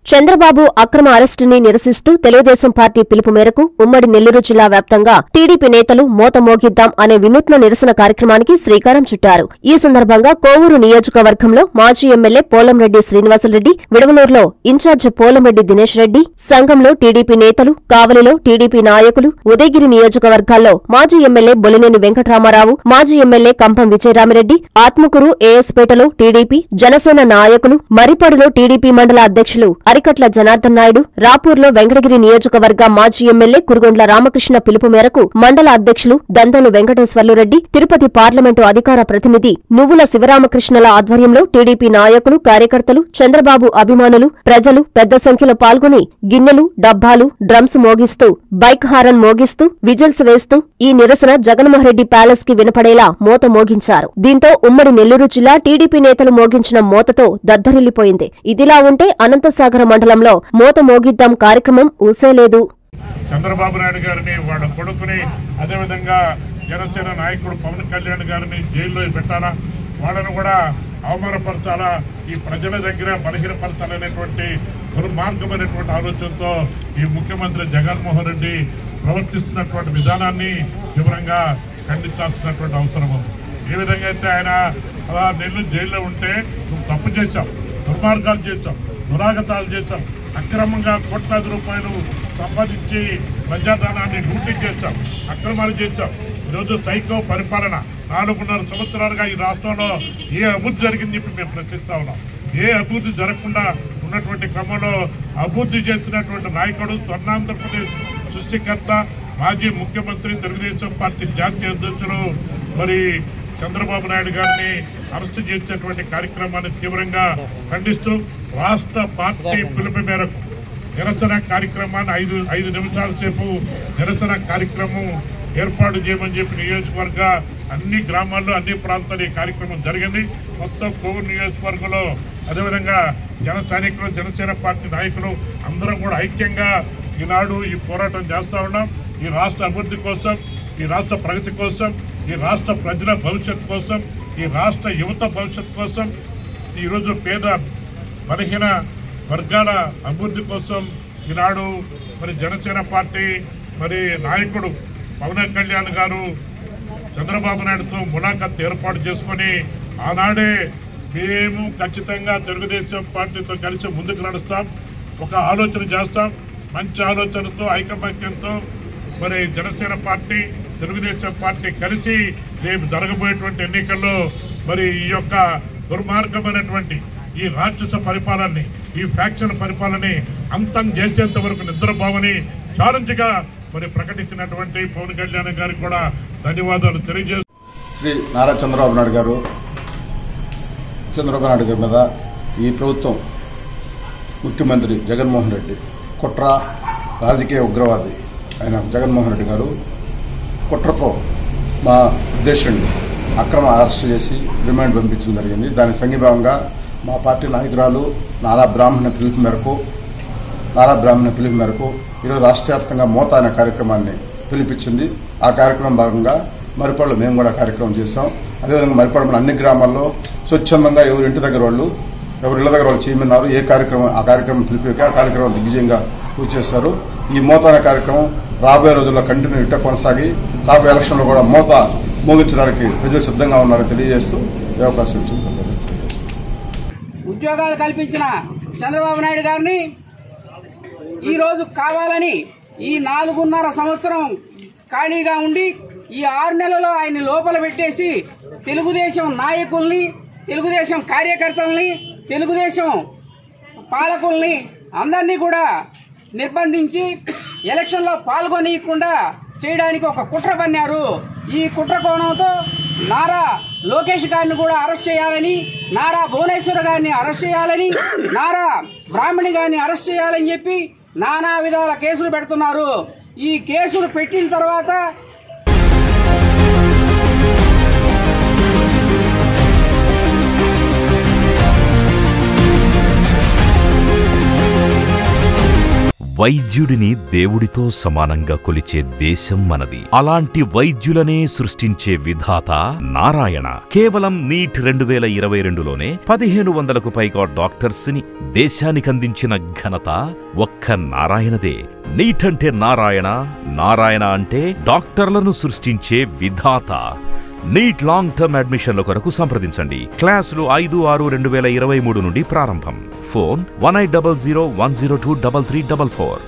చంద్రబాబు అక్రమ అరెస్టుని నిరసిస్తూ తెలుగుదేశం పార్టీ పిలుపు మేరకు ఉమ్మడి నెల్లూరు జిల్లా వ్యాప్తంగా టీడీపీ నేతలు మోత మోగిద్దాం అనే వినూత్న నిరసన కార్యక్రమానికి శ్రీకారం చుట్టారు ఈ సందర్భంగా కోవూరు నియోజకవర్గంలో మాజీ ఎమ్మెల్యే పోలంరెడ్డి శ్రీనివాసరెడ్డి విడవలూరులో ఇన్ఛార్జ్ పోలంరెడ్డి దినేష్ రెడ్డి సంఘంలో టీడీపీ నేతలు కావలిలో టీడీపీ నాయకులు ఉదయగిరి నియోజకవర్గాల్లో మాజీ ఎమ్మెల్యే బొలినేని వెంకటరామారావు మాజీ ఎమ్మెల్యే కంపం విజయరామిరెడ్డి ఆత్మకూరు ఏఎస్పేటలో టీడీపీ జనసేన నాయకులు మరిపాడులో టీడీపీ మండల అధ్యక్షులు అరికట్ల జనార్దన్ నాయుడు రాపూర్లో వెంకటగిరి నియోజకవర్గ మాజీ ఎమ్మెల్యే కురుగొండ్ల రామకృష్ణ పిలుపు మేరకు మండల అధ్యక్షులు దందలు వెంకటేశ్వర్లు రెడ్డి తిరుపతి పార్లమెంటు అధికార ప్రతినిధి నువ్వుల శివరామకృష్ణల ఆధ్వర్యంలో టీడీపీ నాయకులు కార్యకర్తలు చంద్రబాబు అభిమానులు ప్రజలు పెద్ద సంఖ్యలో పాల్గొని గిన్నెలు డబ్బాలు డ్రమ్స్ మోగిస్తూ బైక్ హారన్ మోగిస్తూ విజిల్స్ వేస్తూ ఈ నిరసన జగన్మోహన్రెడ్డి ప్యాలెస్ కి వినపడేలా మోత మోగించారు దీంతో ఉమ్మడి నెల్లూరు జిల్లా టీడీపీ నేతలు మోగించిన మోతతో దద్దరిల్లిపోయింది ఇదిలా ఉంటే అనంతసాగర మండలంలో మోత మోగిద్దాం కార్యక్రమం ఊసేలేదు చంద్రబాబు నాయుడు గారిని వాళ్ళ కొడుకుని అదేవిధంగా జనసేన నాయకుడు పవన్ కళ్యాణ్ గారిని జైల్లో పెట్టాలా వాళ్ళను కూడా అవమానపరచాలా ఈ ప్రజల దగ్గర బలహీనపరచాలనేటువంటి దుర్మార్గమైనటువంటి ఆలోచనతో ఈ ముఖ్యమంత్రి జగన్మోహన్ రెడ్డి ప్రవర్తిస్తున్నటువంటి విధానాన్ని తీవ్రంగా ఖండించాల్సినటువంటి అవసరం ఉంది ఏ విధంగా అయితే ఆయన అలా నెల్లు జైల్లో ఉంటే నువ్వు తప్పు చేశావు దుర్మార్గాలు చేశావు దురాగతాలు చేశాం అక్రమంగా కోట్లాది రూపాయలు సంపాదించి ప్రజాధనాన్ని లూటీ చేశాం అక్రమాలు చేశాం ఈరోజు సైకో పరిపాలన నాలుగున్నర సంవత్సరాలుగా ఈ రాష్ట్రంలో ఏ అభివృద్ధి జరిగింది చెప్పి మేము ప్రశ్నిస్తా ఉన్నాం ఏ అభివృద్ధి జరగకుండా ఉన్నటువంటి క్రమంలో అభివృద్ధి చేసినటువంటి నాయకుడు స్వర్ణాంధ్రప్రదేశ్ సృష్టికర్త మాజీ ముఖ్యమంత్రి తెలుగుదేశం పార్టీ జాతీయ అధ్యక్షులు మరి చంద్రబాబు నాయుడు గారిని అరెస్టు చేసేటువంటి కార్యక్రమాన్ని తీవ్రంగా ఖండిస్తూ రాష్ట్ర పార్టీ పిలుపు మేరకు నిరసన కార్యక్రమాన్ని ఐదు ఐదు నిమిషాల సేపు నిరసన కార్యక్రమం ఏర్పాటు చేయమని చెప్పి నియోజకవర్గ అన్ని గ్రామాల్లో అన్ని ప్రాంతాల్లో ఈ కార్యక్రమం జరిగింది మొత్తం కోవూరు నియోజకవర్గంలో అదేవిధంగా జన సైనికులు జనసేన పార్టీ నాయకులు అందరం కూడా ఐక్యంగా ఈనాడు ఈ పోరాటం చేస్తా ఉన్నాం ఈ రాష్ట్ర అభివృద్ధి కోసం ఈ రాష్ట్ర ప్రగతి కోసం ఈ రాష్ట్ర ప్రజల భవిష్యత్ కోసం ఈ రాష్ట్ర యువత భవిష్యత్ కోసం ఈరోజు పేద బలహీన వర్గాల అభివృద్ధి కోసం ఈనాడు మరి జనసేన పార్టీ మరి నాయకుడు పవన్ కళ్యాణ్ గారు చంద్రబాబు నాయుడుతో ములాఖత్ ఏర్పాటు చేసుకొని ఆనాడే మేము ఖచ్చితంగా తెలుగుదేశం పార్టీతో కలిసి ముందుకు నడుస్తాం ఒక ఆలోచన చేస్తాం మంచి ఆలోచనతో ఐకమత్యంతో మరి జనసేన పార్టీ తెలుగుదేశం పార్టీ కలిసి రేపు జరగబోయేటువంటి ఎన్నికల్లో మరి ఈ యొక్క దుర్మార్గమైనటువంటి ఈ రాక్షస పరిపాలనని ఈ ఫ్యాక్షన్ పరిపాలనని అంతం చేసేంత వరకు నిద్రపోవని ఛాలెంజ్గా మరి ప్రకటించినటువంటి పవన్ కళ్యాణ్ గారికి కూడా ధన్యవాదాలు తెలియజేస్తూ శ్రీ నారా చంద్రబాబు నాయుడు గారు చంద్రబాబు నాయుడు గారి మీద ఈ ప్రభుత్వం ముఖ్యమంత్రి జగన్మోహన్ రెడ్డి కుట్ర రాజకీయ ఉగ్రవాది ఆయన జగన్మోహన్ రెడ్డి గారు కుట్రతో మా ఉద్దేశుడిని అక్రమ అరెస్ట్ చేసి రిమాండ్ పంపించడం జరిగింది దాని సంఘీభావంగా మా పార్టీ నాయకురాలు నారా బ్రాహ్మణ పిలుపు మేరకు నారా బ్రాహ్మణ పిలుపు మేరకు ఈరోజు రాష్ట్ర వ్యాప్తంగా మోత అనే కార్యక్రమాన్ని పిలిపించింది ఆ కార్యక్రమం భాగంగా మరిపాడులో మేము కూడా కార్యక్రమం చేశాం అదేవిధంగా మరిపాడు అన్ని గ్రామాల్లో స్వచ్ఛందంగా ఎవరి ఇంటి దగ్గర వాళ్ళు ఎవరి ఇళ్ల దగ్గర వాళ్ళు చేయమన్నారు ఏ కార్యక్రమం ఆ కార్యక్రమం పిలిపి ఆ కార్యక్రమం దిగ్విజయంగా పూర్తి చేశారు ఈ మోత అనే కార్యక్రమం రాబోయే రోజుల్లో కంటిన్యూ ఇట్ట కొనసాగి రాబోయే ఎలక్షన్లో కూడా మోత మోగించడానికి ప్రజలు సిద్ధంగా ఉన్నారని తెలియజేస్తూ ఈ అవకాశం ఇచ్చింది ఉద్యోగాలు కల్పించిన చంద్రబాబు నాయుడు గారిని ఈరోజు కావాలని ఈ నాలుగున్నర సంవత్సరం ఖాళీగా ఉండి ఈ ఆరు నెలలో ఆయన లోపల పెట్టేసి తెలుగుదేశం నాయకుల్ని తెలుగుదేశం కార్యకర్తల్ని తెలుగుదేశం పాలకుల్ని అందరినీ కూడా నిర్బంధించి ఎలక్షన్లో పాల్గొనీయకుండా చేయడానికి ఒక కుట్ర పన్నారు ఈ కుట్ర కోణంతో నారా లోకేష్ గారిని కూడా అరెస్ట్ చేయాలని నారా భువనేశ్వర్ గారిని అరెస్ట్ చేయాలని నారా బ్రాహ్మణి గారిని అరెస్ట్ చేయాలని చెప్పి నానా విధాల కేసులు పెడుతున్నారు ఈ కేసులు పెట్టిన తర్వాత వైద్యుడిని దేవుడితో సమానంగా కొలిచే దేశం మనది అలాంటి వైద్యులనే సృష్టించే విధాత నారాయణ కేవలం నీట్ రెండు వేల ఇరవై రెండులోనే పదిహేను వందలకు పైగా డాక్టర్స్ ని దేశానికి అందించిన ఘనత ఒక్క నారాయణదే నీట్ అంటే నారాయణ నారాయణ అంటే డాక్టర్లను సృష్టించే విధాత నీట్ లాంగ్ టర్మ్ అడ్మిషన్ల కొరకు సంప్రదించండి క్లాసులు ఐదు ఆరు రెండు వేల ఇరవై మూడు నుండి ప్రారంభం phone one eight double zero one zero two double three double four